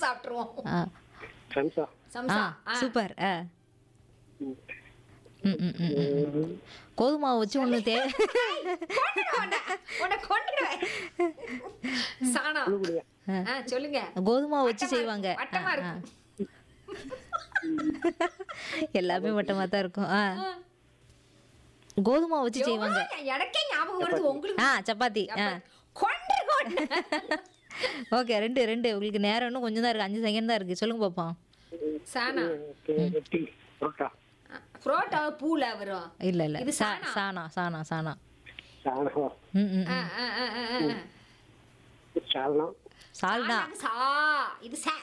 சாப்பிட்டுருவோம் ஆ சம்சா ஆ சம்சா ஆ. சூப்பர் ஆ ம் ம் ம், ம், ம். கோதுமை மாவு வச்சு ஒன்று தே கொன்றுடுவேன் உன்னை. உன்னை கொன்றுடுவேன். சாணம் கொடுங்க ஆ, சொல்லுங்க கோதுமை மாவு வச்சு வட்டமா செய்வாங்க இருக்கும், வட்டமா ஆ, ஆ. இருக்கும். எல்லாமே வட்டமாக தான் இருக்கும் ஆ கோதுமை மாவு வச்சு செய்வாங்க எவ்வளவு எனக்கே ஞாபகம் வருது உங்களுக்கு ஆ சப்பாத்தி ஆ கொன்றுடுவேன் உன்னை. ஓகே ரெண்டு ரெண்டு உங்களுக்கு நேரம் இன்னும் கொஞ்சம் தான் இருக்குது அஞ்சு செகண்ட் தான் இருக்குது சொல்லுங்க பார்ப்போம் சாணா ரொட்டி புரோட்டா புரோட்டா பூல வரும் இல்லை இல்லை இது சா சாணா. சாணா சாணா சாணா சாணம் ம் ம் ஆ, ஆ, ஆ, ஆ, ஆ. சால்னா சால்னா சாணாக்கு சா இது சா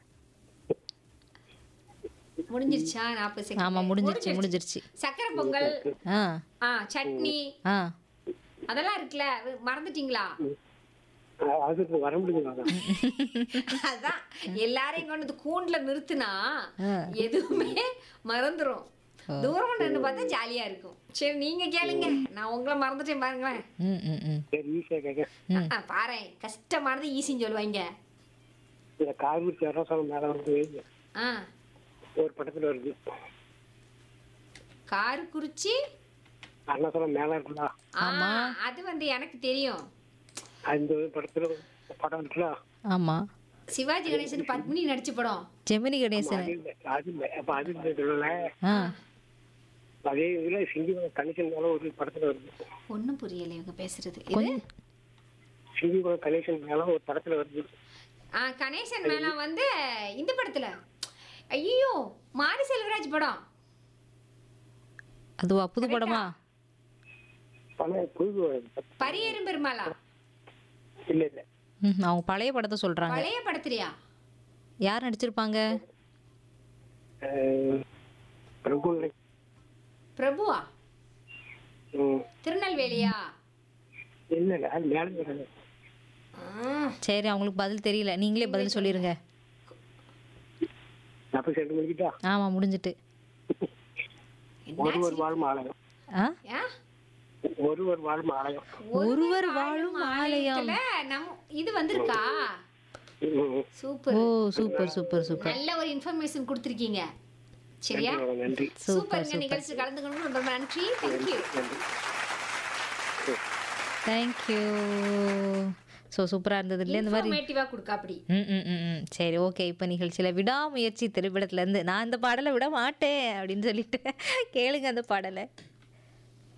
முடிஞ்சிருச்சா நாற்பது செகண்ட் ஆமாம் முடிஞ்சிருச்சு முடிஞ்சிருச்சு சக்கரை பொங்கல் ஆ ஆ சட்னி ஆ அதெல்லாம் இருக்குல்ல மறந்துட்டீங்களா அதுக்கு வர முடியுமா அதான் எல்லாரையும் கொண்டு வந்து கூண்டுல நிறுத்துனா ஆ. எதுவுமே மறந்துரும் தூரம் நின்று பார்த்தா ஜாலியா இருக்கும் சரி நீங்க கேளுங்க நான் உங்களை மறந்துட்டேன் பாருங்களேன் ம் ம் ம் சரி ஈஸியா கேட்க பாரு கஷ்டமானது ஈஸின்னு சொல்லுவாங்க இந்த கார்மிக் அரசாங்கம் மேல வந்து ஆ ஒரு படத்துல வருது காரக்குறிச்சி அருணாச்சலம் மேல இருக்குல்ல ஆ அது வந்து எனக்கு தெரியும் அந்த ஒரு படத்துல படம் இருக்குல்ல ஆமாம் சிவாஜி கணேசன் பத்மினி நடிச்ச படம் ஜெமினி கணேசன் அது இல்ல அது இல்ல அப்ப அது இல்ல சொல்லல ஆ அதே இதுல சிங்கி கணேசன் மேல ஒரு படத்துல வருது ஒன்றும் புரியல இவங்க பேசுறது இது கொஞ்சம் சிங்கி கணேசன் மேல ஒரு படத்துல வருது ஆ கணேசன் மேல வந்து இந்த படத்துல ஐயோ மாரி செல்வராஜ் படம் அதுவா புது படமா படம் புது பரியேறும் பெருமாளா இல்ல இல்ல ம் அவங்க பழைய படத்தை சொல்கிறாங்க பழைய படத்துலயா யார் நடிச்சிருப்பாங்க அஹ், பிரபு பிரபுவா ம், திருநெல்வேலியா இல்ல இல்ல அது மேல வருது. ஆ, சரி அவங்களுக்கு பதில் தெரியல நீங்களே பதில் சொல்லிடுங்க நாற்பது சென்ட் மணிக்கிட்டா ஆமாம் முடிஞ்சிட்டு ஒருவர் வாழும் ஆலயம் ஆ ஆ? ஒருவர் வாழும் ஆலயம் ஒருவர் வாழும் ஆலயம் ஆலயத்துல நம்ம இது வந்திருக்கா ம், சூப்பர் ஓ சூப்பர் சூப்பர் சூப்பர் நல்ல ஒரு இன்ஃபர்மேஷன் கொடுத்துருக்கீங்க சரியா நன்றி, நன்றி சூப்பருங்க நிகழ்ச்சி கலந்துக்கணும் ரொம்ப நன்றி தேங்க்யூ நன்றி தேங்க்யூ ஸோ சூப்பராக இருந்தது இல்லை இந்த மாதிரி இன்ஃபர்மேட்டிவா கொடுக்க அப்படி ம் ம் ம் ம் சரி ஓகே இப்போ நிகழ்ச்சியில் விடாமுயற்சி திரைப்படத்துலேருந்து நான் இந்த பாடலை விட மாட்டேன் அப்படின்னு சொல்லிட்டு கேளுங்க அந்த பாடலை